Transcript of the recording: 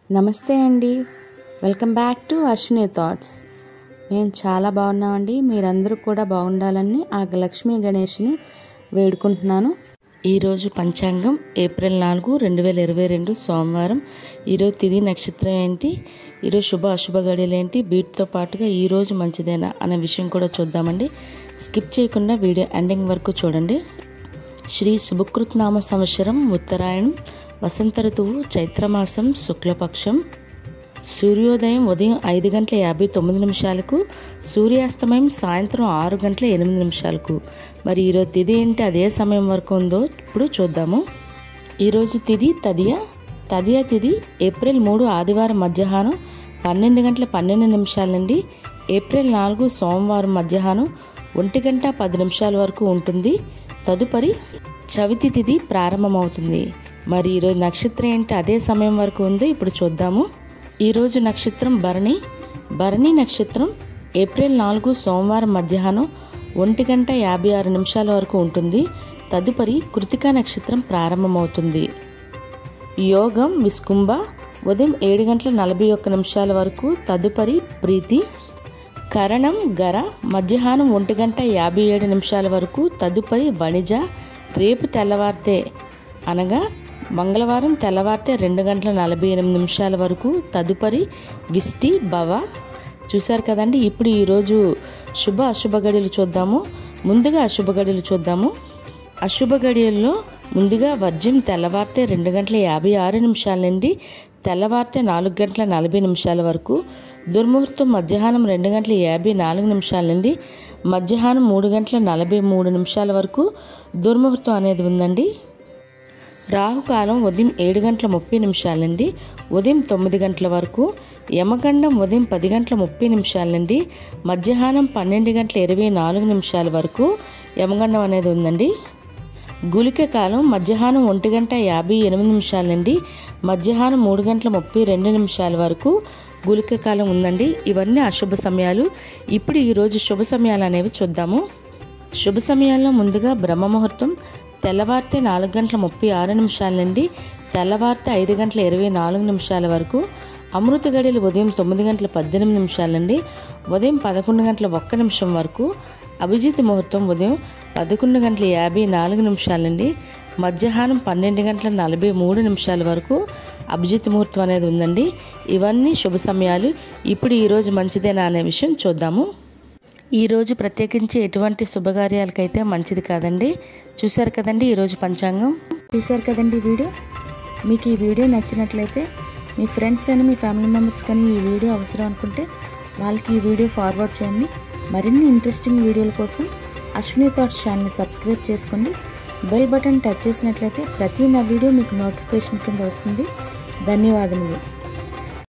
నమస్తే అండి welcome back to Ashwini thoughts మేము చాలా బాగున్నామండి మీరందరూ కూడా బాగుండాలని ఆ లక్ష్మీ గణేష్ని వేడుకుంటున్నాను ఈరోజు పంచాంగం ఏప్రిల్ నాలుగు రెండు వేల ఇరవై రెండు సోమవారం ఈరోజు తిది నక్షత్రం ఏంటి ఈరోజు శుభ అశుభ గడియలు ఏంటి వీటితో పాటుగా ఈరోజు మంచిదేనా అనే విషయం కూడా చూద్దామండి స్కిప్ చేయకుండా వీడియో ఎండింగ్ వరకు చూడండి శ్రీ సుభకృత్నామ సంవత్సరం ఉత్తరాయణం వసంత ఋతువు చైత్రమాసం శుక్లపక్షం సూర్యోదయం ఉదయం ఐదు గంటల యాభై తొమ్మిది నిమిషాలకు సూర్యాస్తమయం సాయంత్రం ఆరు గంటల ఎనిమిది నిమిషాలకు మరి ఈరోజు తిథి ఏంటి అదే సమయం వరకు ఉందో ఇప్పుడు చూద్దాము ఈరోజు తిథి తదియ తదియ తిథి ఏప్రిల్ మూడు ఆదివారం మధ్యాహ్నం పన్నెండు గంటల పన్నెండు నిమిషాల నుండి ఏప్రిల్ నాలుగు సోమవారం మధ్యాహ్నం ఒంటి గంట పది నిమిషాల వరకు ఉంటుంది తదుపరి చవితి తిథి ప్రారంభమవుతుంది మరి ఈరోజు నక్షత్రం ఏంటి అదే సమయం వరకు ఉందో ఇప్పుడు చూద్దాము ఈరోజు నక్షత్రం భరణి భరణి నక్షత్రం ఏప్రిల్ నాలుగు సోమవారం మధ్యాహ్నం ఒంటి గంట యాభై ఆరు నిమిషాల వరకు ఉంటుంది తదుపరి కృతికా నక్షత్రం ప్రారంభమవుతుంది యోగం విస్కుంభ ఉదయం ఏడు గంటల నలభై ఒక్క నిమిషాల వరకు తదుపరి ప్రీతి కరణం గర మధ్యాహ్నం ఒంటి గంట యాభై ఏడు నిమిషాల వరకు తదుపరి వణిజ రేపు తెల్లవారితే అనగా మంగళవారం తెల్లవారితే రెండు గంటల నలభై ఎనిమిది నిమిషాల వరకు తదుపరి విష్టి భవ చూశారు కదండి ఇప్పుడు ఈరోజు శుభ అశుభ గడియలు చూద్దాము ముందుగా అశుభ గడియలు చూద్దాము అశుభ గడియల్లో ముందుగా వర్జ్యం తెల్లవారితే రెండు గంటల యాభై ఆరు నిమిషాల నుండి తెల్లవారితే నాలుగు గంటల నలభై నిమిషాల వరకు దుర్ముహూర్తం మధ్యాహ్నం రెండు గంటల యాభై నాలుగు నిమిషాల నుండి మధ్యాహ్నం మూడు గంటల నలభై మూడు నిమిషాల వరకు దుర్ముహూర్తం అనేది ఉందండి రాహుకాలం ఉదయం ఏడు గంటల ముప్పై నిమిషాల నుండి ఉదయం తొమ్మిది గంటల వరకు యమగండం ఉదయం పది గంటల ముప్పై నిమిషాల నుండి మధ్యాహ్నం పన్నెండు గంటల ఇరవై నాలుగు నిమిషాల వరకు యమగండం అనేది ఉందండి గుళిక కాలం మధ్యాహ్నం ఒంటి గంట యాభై ఎనిమిది నిమిషాల నుండి మధ్యాహ్నం మూడు గంటల ముప్పై రెండు నిమిషాల వరకు గుళిక కాలం ఉందండి ఇవన్నీ అశుభ సమయాలు ఇప్పుడు ఈరోజు శుభ సమయాలు అనేవి చూద్దాము శుభ సమయాల్లో ముందుగా బ్రహ్మ ముహూర్తం తెల్లవారితే నాలుగు గంటల ముప్పై ఆరు నిమిషాల నుండి తెల్లవారితే ఐదు గంటల ఇరవై నాలుగు నిమిషాల వరకు అమృత గడియలు ఉదయం తొమ్మిది గంటల పద్దెనిమిది నిమిషాల నుండి ఉదయం పదకొండు గంటల ఒక్క నిమిషం వరకు అభిజిత్ ముహూర్తం ఉదయం పదకొండు గంటల యాభై నాలుగు నిమిషాల నుండి మధ్యాహ్నం పన్నెండు గంటల నలభై మూడు నిమిషాల వరకు అభిజిత్ ముహూర్తం అనేది ఉందండి ఇవన్నీ శుభ సమయాలు ఇప్పుడు ఈరోజు మంచిదేనా అనే విషయం చూద్దాము ఈరోజు ప్రత్యేకించి ఎటువంటి శుభకార్యాలకైతే మంచిది కాదండి చూశారు కదండి ఈరోజు పంచాంగం చూశారు కదండి ఈ వీడియో మీకు ఈ వీడియో నచ్చినట్లయితే మీ ఫ్రెండ్స్ అని మీ ఫ్యామిలీ మెంబర్స్ కానీ ఈ వీడియో అవసరం అనుకుంటే వాళ్ళకి ఈ వీడియో ఫార్వర్డ్ చేయండి మరిన్ని ఇంట్రెస్టింగ్ వీడియోల కోసం అశ్విని థాట్స్ ఛానల్ని సబ్స్క్రైబ్ చేసుకోండి బెల్ బటన్ టచ్ చేసినట్లయితే ప్రతి నా వీడియో మీకు నోటిఫికేషన్ కింద వస్తుంది ధన్యవాదములు